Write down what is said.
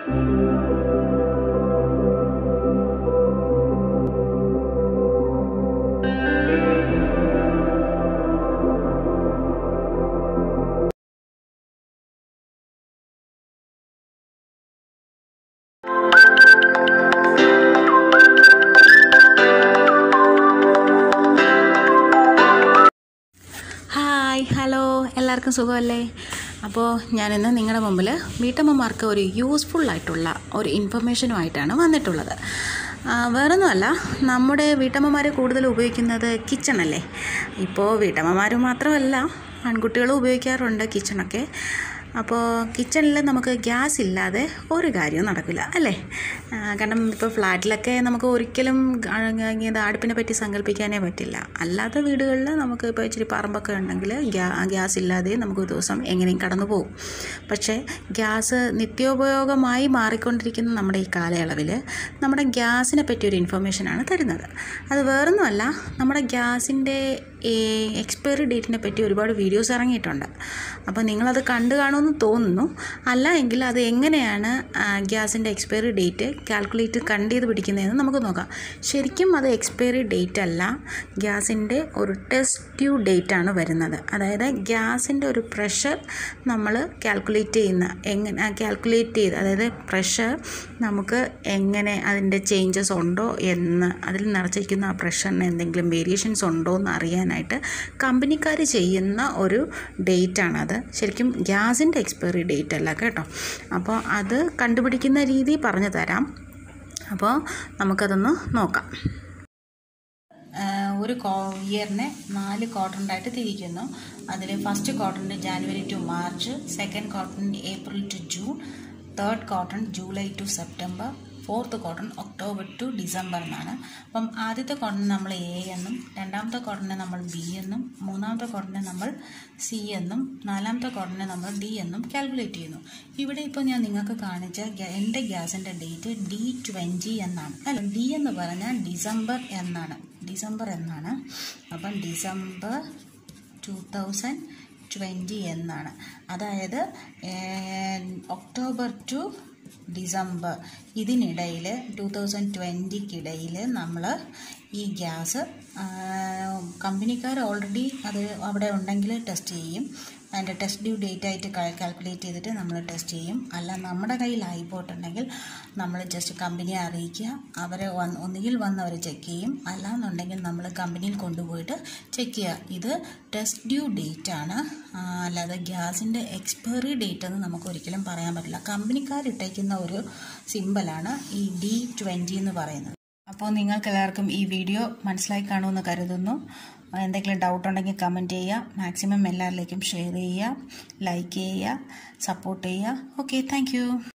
hi hello എല്ലാവർക്കും സുഖമല്ലേ അപ്പോൾ ഞാനിന്ന് നിങ്ങളുടെ മുമ്പിൽ വീട്ടമ്മമാർക്ക് ഒരു യൂസ്ഫുൾ ആയിട്ടുള്ള ഒരു ഇൻഫർമേഷനുമായിട്ടാണ് വന്നിട്ടുള്ളത് ആ, വേറൊന്നുമല്ല നമ്മുടെ വീട്ടമ്മമാർ കൂടുതൽ ഉപയോഗിക്കുന്നത് കിച്ചണല്ലേ ഇപ്പോൾ വീട്ടമ്മമാർ മാത്രമല്ല ആൺകുട്ടികളും ഉപയോഗിക്കാറുണ്ട് കിച്ചണൊക്കെ അപ്പോൾ കിച്ചണിൽ നമുക്ക് ഗ്യാസ് ഇല്ലാതെ ഒരു കാര്യവും നടക്കില്ല അല്ലേ ആ, കാരണം ഇപ്പോൾ ഫ്ലാറ്റിലൊക്കെ നമുക്ക് ഒരിക്കലും ഗ- ഇത് അടുപ്പിനെ പറ്റി സങ്കല്പിക്കാനേ പറ്റില്ല അല്ലാത്ത വീടുകളിൽ നമുക്ക് ഇപ്പോൾ ഇച്ചിരി പറമ്പൊക്കെ ഉണ്ടെങ്കിൽ ഗ്യാ ഗ്യാസ് ഇല്ലാതെ നമുക്ക് ഒരു ദിവസം എങ്ങനെയും കടന്നു പോകും പക്ഷേ ഗ്യാസ് നിത്യോപയോഗമായി മാറിക്കൊണ്ടിരിക്കുന്ന നമ്മുടെ ഈ കാലയളവിൽ നമ്മുടെ ഗ്യാസിനെ പറ്റി ഒരു ഇൻഫർമേഷനാണ് തരുന്നത് അത് വേറൊന്നുമല്ല നമ്മുടെ ഗ്യാസിൻ്റെ എക്സ്പയറി ഡേറ്റിനെ പറ്റി ഒരുപാട് വീഡിയോസ് ഇറങ്ങിയിട്ടുണ്ട് അപ്പോൾ നിങ്ങളത് കണ്ടു കാണുമെന്ന് തോന്നുന്നു അല്ല എങ്കിൽ അത് എങ്ങനെയാണ് ഗ്യാസിൻ്റെ എക്സ്പയറി ഡേറ്റ് കാൽക്കുലേറ്റ് കണ്ട് ചെയ്ത് പിടിക്കുന്നതെന്ന് നമുക്ക് നോക്കാം ശരിക്കും അത് എക്സ്പയറി ഡേറ്റ് അല്ല ഗ്യാസിൻ്റെ ഒരു ടെസ്റ്റ് ഡ്യൂ ഡേറ്റ് ആണ് വരുന്നത് അതായത് ഗ്യാസിൻ്റെ ഒരു പ്രഷർ നമ്മൾ കാൽക്കുലേറ്റ് ചെയ്യുന്ന എങ്ങനെ കാൽക്കുലേറ്റ് ചെയ്ത് അതായത് പ്രഷർ നമുക്ക് എങ്ങനെ അതിൻ്റെ ചേഞ്ചസ് ഉണ്ടോ എന്ന് അതിൽ നിറച്ചിരിക്കുന്ന ആ പ്രഷറിന് എന്തെങ്കിലും വേരിയേഷൻസ് ഉണ്ടോ എന്ന് അറിയാനായിട്ട് കമ്പനിക്കാർ ചെയ്യുന്ന ഒരു ഡേറ്റ് ആണത് ശരിക്കും ഗ്യാസിൻ്റെ എക്സ്പയറി ഡേറ്റ് അല്ല കേട്ടോ അപ്പോൾ അത് കണ്ടുപിടിക്കുന്ന രീതി പറഞ്ഞു തരാം അപ്പോൾ നമുക്കതൊന്ന് നോക്കാം ഒരു ഇയറിനെ നാല് ക്വാർട്ടറിലായിട്ട് തിരിക്കുന്നു അതിൽ ഫസ്റ്റ് ക്വാർട്ടറിൻ്റെ ജാനുവരി ടു മാർച്ച് സെക്കൻഡ് ക്വാർട്ടറിൻ്റെ April to June third quarter July to September fourth quarter October to December എന്നാണ് അപ്പം ആദ്യത്തെ ക്വാർട്ടറിനെ നമ്മൾ എ എന്നും രണ്ടാമത്തെ ക്വാർട്ടറിനെ നമ്മൾ ബി എന്നും മൂന്നാമത്തെ ക്വാർട്ടറിനെ നമ്മൾ സി എന്നും നാലാമത്തെ ക്വാർട്ടറിനെ നമ്മൾ ഡി എന്നും കാൽക്കുലേറ്റ് ചെയ്യുന്നു ഇവിടെ ഇപ്പോൾ ഞാൻ നിങ്ങൾക്ക് കാണിച്ച ഗ്യ- എൻ്റെ ഗ്യാസിൻ്റെ ഡേറ്റ് ഡി ട്വൻറ്റി എന്നാണ് അല്ല ഡി എന്ന് പറഞ്ഞാൽ ഡിസംബർ എന്നാണ് ഡിസംബർ എന്നാണ് അപ്പം ഡിസംബർ ടു തൗസൻഡ് ട്വൻറ്റി എന്നാണ് അതായത് ഏർ, ഒക്ടോബർ ടു ഡിസംബർ ഇതിനിടയിൽ ടു തൗസൻഡ് ട്വൻറ്റിക്കിടയിൽ നമ്മൾ ഈ ഗ്യാസ് കമ്പനിക്കാർ ഓൾറെഡി അത് അവിടെ ഉണ്ടെങ്കിൽ ടെസ്റ്റ് ചെയ്യും അതിൻ്റെ ടെസ്റ്റ് ഡ്യൂ ഡേറ്റ് ആയിട്ട് കാൽക്കുലേറ്റ് ചെയ്തിട്ട് നമ്മൾ ടെസ്റ്റ് ചെയ്യും അല്ല നമ്മുടെ കയ്യിൽ ആയിപ്പോയിട്ടുണ്ടെങ്കിൽ നമ്മൾ ജസ്റ്റ് കമ്പനിയെ അറിയിക്കുക അവരെ വന്ന് ഒന്നുകിൽ വന്ന് അവർ ചെക്ക് ചെയ്യും അല്ലാന്നുണ്ടെങ്കിൽ നമ്മൾ കമ്പനിയിൽ കൊണ്ടുപോയിട്ട് ചെക്ക് ചെയ്യുക ഇത് ടെസ്റ്റ് ഡ്യൂ ഡേറ്റ് ആണ് ആ, അല്ലാതെ ഗ്യാസിൻ്റെ എക്സ്പയറി ഡേറ്റ് എന്ന് നമുക്ക് ഒരിക്കലും പറയാൻ പറ്റില്ല കമ്പനിക്കാരിട്ടേക്കുന്ന ഒരു സിമ്പലാണ് ഈ ഡി ട്വൻറ്റി എന്ന് പറയുന്നത് അപ്പോൾ നിങ്ങൾക്ക് എല്ലാവർക്കും ഈ വീഡിയോ മനസ്സിലായി കാണുമെന്ന് കരുതുന്നു എന്തെങ്കിലും ഡൗട്ട് ഉണ്ടെങ്കിൽ കമൻറ്റ് ചെയ്യുക മാക്സിമം എല്ലാവരിലേക്കും ഷെയർ ചെയ്യുക ലൈക്ക് ചെയ്യുക സപ്പോർട്ട് ചെയ്യുക ഓക്കെ താങ്ക്